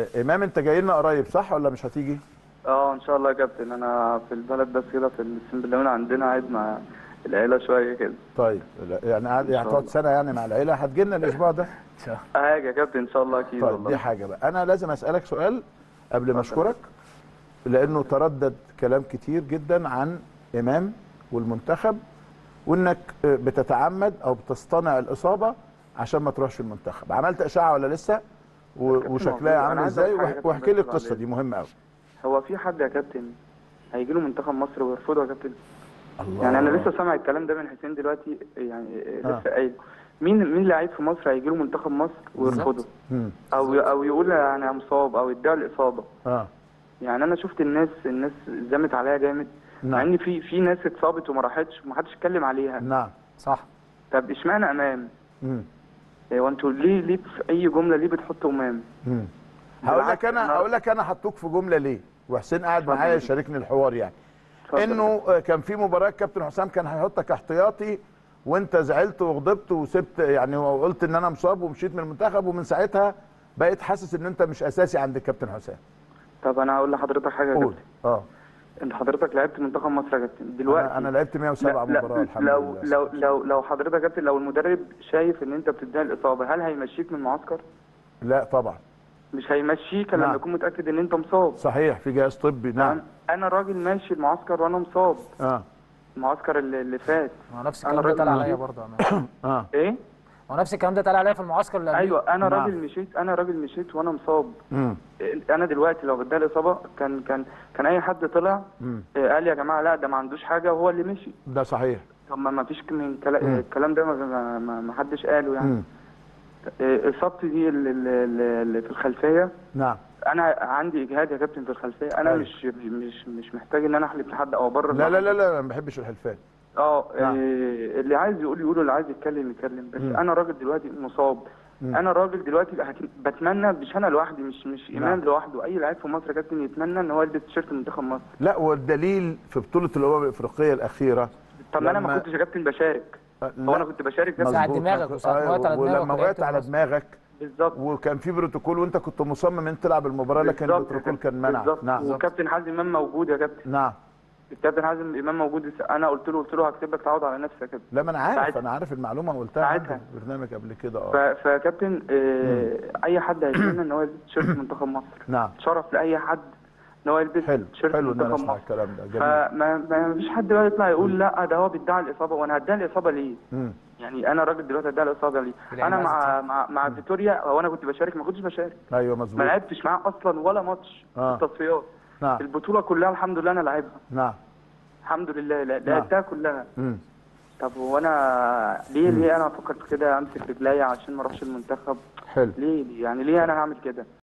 امام انت جاي لنا قريب صح ولا مش هتيجي اه ان شاء الله يا كابتن انا في البلد بس كده في السنبلاوين عندنا قاعد مع العيله شويه كده طيب لا، يعني قاعد يعني تقعد سنه يعني مع العيله هتجي لنا الاسبوع ده هاجي يا كابتن ان شاء الله اكيد طيب والله دي حاجه بقى انا لازم اسالك سؤال قبل ما اشكرك لانه تردد كلام كتير جدا عن امام والمنتخب وانك بتتعمد او بتصطنع الاصابه عشان ما تروحش المنتخب عملت اشعه ولا لسه و- كابتن وشكلها موجود. أنا عامل عايز ازاي أقول حاجة وح- كابتن واحكي لي بس القصه بعدين. دي مهمه قوي هو في حد يا كابتن هيجي له منتخب مصر ويرفضه يا كابتن الله يعني انا لسه سامع الكلام ده من حسين دلوقتي يعني آه. لسه قايل مين مين لعيب في مصر هيجي له منتخب مصر ويرفضه مم. او او يقول يعني مصاب او يدعي الاصابه اه يعني انا شفت الناس الناس زمت عليها جامد مع نعم ان في في ناس اتصابت وما راحتش ومحدش اتكلم عليها نعم صح طب اشمعنى امام مم. هو انتوا ليه ليه في اي جمله ليه بتحطوا امام مم. هقول لك بالعكس انا أنا- هقول لك انا حطوك في جمله ليه وحسين قاعد اتفضل. معايا يشاركني الحوار يعني اتفضل. انه آه، كان في مباراه كابتن حسام كان هيحطك احتياطي وانت زعلت وغضبت وسبت يعني وقلت ان انا مصاب ومشيت من المنتخب ومن ساعتها بقيت حاسس ان انت مش اساسي عند الكابتن حسام طب انا هقول لحضرتك حاجه يا قول كابتن اه انت حضرتك لعبت منتخب مصر يا كابتن دلوقتي انا, أنا لعبت 107 لا- لا- مباراه الحمد لو لله لو لو لو حضرتك يا كابتن لو المدرب شايف ان انت بتدعي الاصابه هل هيمشيك من المعسكر؟ لا طبعا مش هيمشيك إلا نعم. لما يكون متاكد ان انت مصاب صحيح في جهاز طبي نعم انا راجل ماشي المعسكر وانا مصاب اه المعسكر اللي, اللي فات هو نفس أنا الكلام ده اتقال راجل عليا مشيت. برضه يا أمان. اه ايه؟ هو نفس الكلام ده اتقال عليا في المعسكر اللي قبليه. ايوه انا نعم. راجل مشيت انا راجل مشيت وانا مصاب امم انا دلوقتي لو بدي الاصابه كان كان كان اي حد طلع امم آه، قال يا جماعه لا ده ما عندوش حاجه وهو اللي مشي ده صحيح طب ما ما فيش من كلا- مم. الكلام ده ما- ما ما- ما حدش قاله يعني امم آه، اصابتي دي اللي, اللي اللي في الخلفيه نعم انا عندي اجهاد يا كابتن في الخلفيه انا أيوة. مش مش مش محتاج ان انا احلف لحد او ابرر لا لا لحد. لا لا أنا ما بحبش الحلفان اه نعم. إيه، اللي عايز يقول يقول اللي عايز يتكلم يتكلم بس مم. انا راجل دلوقتي مصاب مم. انا راجل دلوقتي هت- بتمنى مش انا لوحدي مش مش نعم. امام لوحده اي لعيب في مصر يا كابتن يتمنى ان هو يلبس تيشيرت منتخب مصر لا والدليل في بطوله الامم الافريقيه الاخيره طب ما انا لما- ما كنتش يا كابتن بشارك هو انا كنت بشارك يا ساعة كابتن مظبوط. دماغك وساعة ما أيوة، وقعت على دماغك ولما ولعبت وقعت على مصر. دماغك بالظبط وكان في بروتوكول وانت كنت مصمم ان تلعب المباراه لكن بالظبط يا البروتوكول كابتن. كان منع بالظبط. نعم وكابتن حازم امام موجود يا كابتن نعم الكابتن حازم امام موجود انا قلت له قلت له هكتب لك تعود على نفسك يا كابتن لا ما انا عارف ساعتها. انا عارف المعلومه وقلتها عندي ساعتها. في البرنامج قبل كده اه ف- فكابتن آه، اي حد هيتمنى ان هو يلبس تيشيرت منتخب مصر نعم شرف لاي حد ان هو يلبس حلو تيشيرت حلو ان انا منتخب اسمع مصر الكلام ده جميل فما ما فيش حد بقى يطلع يقول لا ده هو بيدعي الاصابه وانا هدعي الاصابه ليه؟ مم. يعني انا راجل دلوقتي هدعي الاصابه ليه؟ بالعين انا مع لازم مع مع فيتوريا هو انا كنت بشارك ما كنتش بشارك ايوه ما مظبوط لعبتش معاه اصلا ولا ماتش آه. في التصفيات نعم البطوله كلها الحمد لله انا لعبها نعم الحمد لله لا- لعبتها كلها مم. طب هو انا ليه ليه انا افكر في كده امسك رجليا عشان ما اروحش المنتخب حلو ليه ليه؟ يعني ليه انا هعمل كده